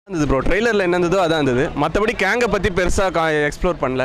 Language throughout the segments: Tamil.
இருந்தது ப்ரோ ட்ரெய்லரில் என்ன இருந்ததோ அதான் இருந்தது மற்றபடி கேங்கை பற்றி பெருசாக எக்ஸ்ப்ளோர் பண்ணல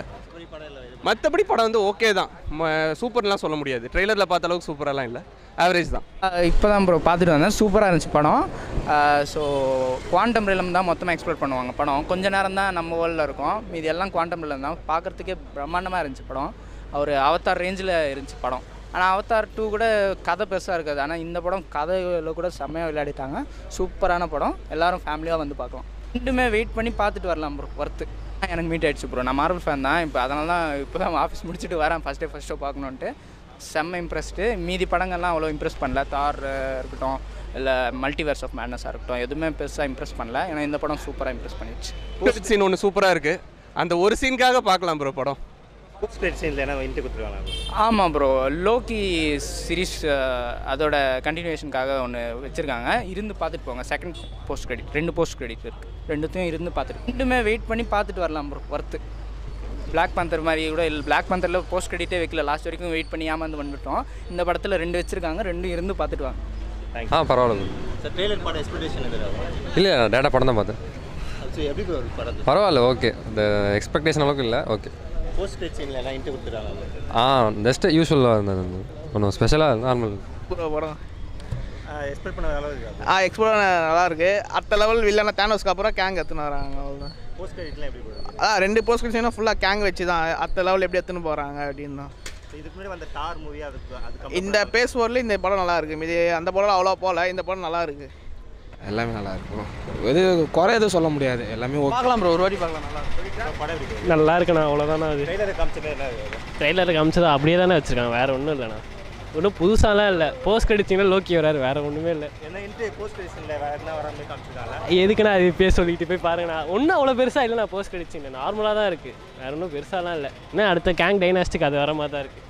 மற்றபடி படம் வந்து ஓகே தான் சூப்பர்லாம் சொல்ல முடியாது ட்ரெய்லரில் பார்த்த அளவுக்கு சூப்பரெல்லாம் இல்லை ஆவரேஜ் தான் இப்போ தான் ப்ரோ பார்த்துட்டு வந்தேன் சூப்பராக இருந்துச்சு படம் ஸோ குவாண்டம் ரிலம் தான் மொத்தமாக எக்ஸ்ப்ளோர் பண்ணுவாங்க படம் கொஞ்ச நேரம் தான் நம்ம வேர்ல்டில் இருக்கும் மீதி எல்லாம் குவாண்டம் ரிலம் தான் பார்க்குறதுக்கே பிரம்மாண்டமாக இருந்துச்சு படம் அவர் அவதார் ரேஞ்சில் இருந்துச்சு படம் ஆனால் அவதார் டூ கூட கதை பெருசாக இருக்காது ஆனால் இந்த படம் கதையில் கூட செம்மையாக விளையாடிட்டாங்க சூப்பரான படம் எல்லாரும் ஃபேமிலியாக வந்து பார்க்கலாம் ரெண்டுமே வெயிட் பண்ணி பார்த்துட்டு வரலாம் ப்ரோ ஒர்த்து எனக்கு மீட் ஆயிடுச்சு ப்ரோ நான் மார்வல் ஃபேன் தான் இப்போ அதனால தான் இப்போ தான் ஆஃபீஸ் முடிச்சுட்டு வரேன் ஃபஸ்ட் டே ஃபஸ்ட் ஷோ பார்க்கணுன்ட்டு செம்ம இம்ப்ரெஸ்டு மீதி படங்கள்லாம் அவ்வளோ இம்ப்ரெஸ் பண்ணல தார் அஹ், இருக்கட்டும் இல்லை மல்டிவர்ஸ் ஆஃப் மேட்னஸாக இருக்கட்டும் எதுவுமே பெருசாக இம்ப்ரெஸ் பண்ணல ஏன்னா இந்த படம் சூப்பராக இம்ப்ரெஸ் பண்ணிடுச்சு போஸ்ட் சீன் ஒன்று சூப்பராக இருக்குது அந்த ஒரு சீனுக்காக பார்க்கலாம் ப்ரோ படம் போஸ்ட் கிரெடிட் சீனில் என்ன இன்ட்டு கொடுத்துருவாங்க ஆமாம் ப்ரோ லோக்கி சீரிஸ் அதோட கண்டினியூஷனுக்காக ஒன்று வச்சுருக்காங்க இருந்து பார்த்துட்டு போங்க செகண்ட் போஸ்ட் கிரெடிட் ரெண்டு போஸ்ட் கிரெடிட் இருக்குது ரெண்டுத்தையும் இருந்து பார்த்துட்டு ரெண்டுமே வெயிட் பண்ணி பார்த்துட்டு வரலாம் ப்ரோ ஒர்த்து பிளாக் பந்தர் மாதிரி கூட இல்லை பிளாக் பந்தரில் போஸ்ட் கிரெடிட்டே வைக்கல லாஸ்ட் வரைக்கும் வெயிட் பண்ணி ஏமாந்து வந்துட்டோம் இந்த படத்தில் ரெண்டு வச்சுருக்காங்க ரெண்டும் இருந்து பார்த்துட்டு வாங்க ஆ பரவாயில்ல சார் ட்ரெய்லர் படம் எக்ஸ்பெக்டேஷன் எதிராக இல்லை டேட்டா படம் தான் பார்த்தேன் ஸோ எப்படி bro இருக்கு படம் பரவாயில்ல ஓகே இந்த எக்ஸ்பெக்டேஷன் அளவுக்கு இல்லை ஓகே போஸ்ட் கிரெடிட் சீனில் எல்லாம் இன்ட்டு கொடுத்துருவாங்க ஆ ஜஸ்ட் யூஸ்வலாக இருந்தது ஒன்றும் ஸ்பெஷலாக நார்மல் படம் எக்ஸ்பெக்ட் பண்ண அளவு இருக்கா ஆ எக்ஸ்ப்ளோர் நல்லா இருக்கு அடுத்த லெவல் வில்லன தேனோஸ்க்கு அப்புறம் கேங் எடுத்துன்னு வராங்க அவ்வளோதான் போஸ்ட் கிரெடிட்லாம் எப்படி போடுறாங்க அதான் ரெண்டு போஸ்ட் கிரிப்ஷனும் ஃபுல்லாக கேங் வச்சு தான் அடுத்த லெவல் எப்படி எடுத்துன்னு போகிறாங்க அப்படின்னு தான் இதுக்கு முன்னாடி வந்த டார் மூவி அதுக்கு அதுக்கு இந்த பேஸ் ஓரில் இந்த படம் நல்லா இருக்கு இது அந்த படம் அவ்வளோ போகல இந்த படம் நல்லா இருக்கு எல்லாமே நல்லா இருக்கும் எது குறை எதுவும் சொல்ல முடியாது எல்லாமே ஓகே பார்க்கலாம் ப்ரோ ஒரு வாட்டி பார்க்கலாம் நல்லா இருக்கு படம் எப்படி இருக்கு நல்லா இருக்குண்ணா அவ்வளோதாண்ணா அது ட்ரெய்லர் காமிச்சது என்ன இது? ட்ரெய்லருக்கு காமிச்சது அப்படியே தானே வச்சுருக்காங்க வேறு ஒன்றும் இல்லைண்ணா ஒன்றும் புதுசாலாம் இல்லை போஸ்ட் கடிச்சிங்கன்னா லோக்கி வராரு வேறு ஒன்றுமே இல்லை என்ன இன்ட்டு போஸ்ட் கிரெடிட் சீனில் வேறு என்ன வர மாதிரி காமிச்சிருக்காங்க எதுக்குண்ணா அது இப்பயே சொல்லிட்டு போய் பாருங்கண்ணா ஒன்றும் அவ்வளோ பெருசாக இல்லைண்ணா போஸ்ட் கடிச்சிங்க நார்மலாக தான் இருக்குது வேறு ஒன்றும் பெருசாலாம் இல்லை இன்னும் அடுத்த கேங் டைனாஸ்டிக் அது வர மாதிரி தான் இருக்குது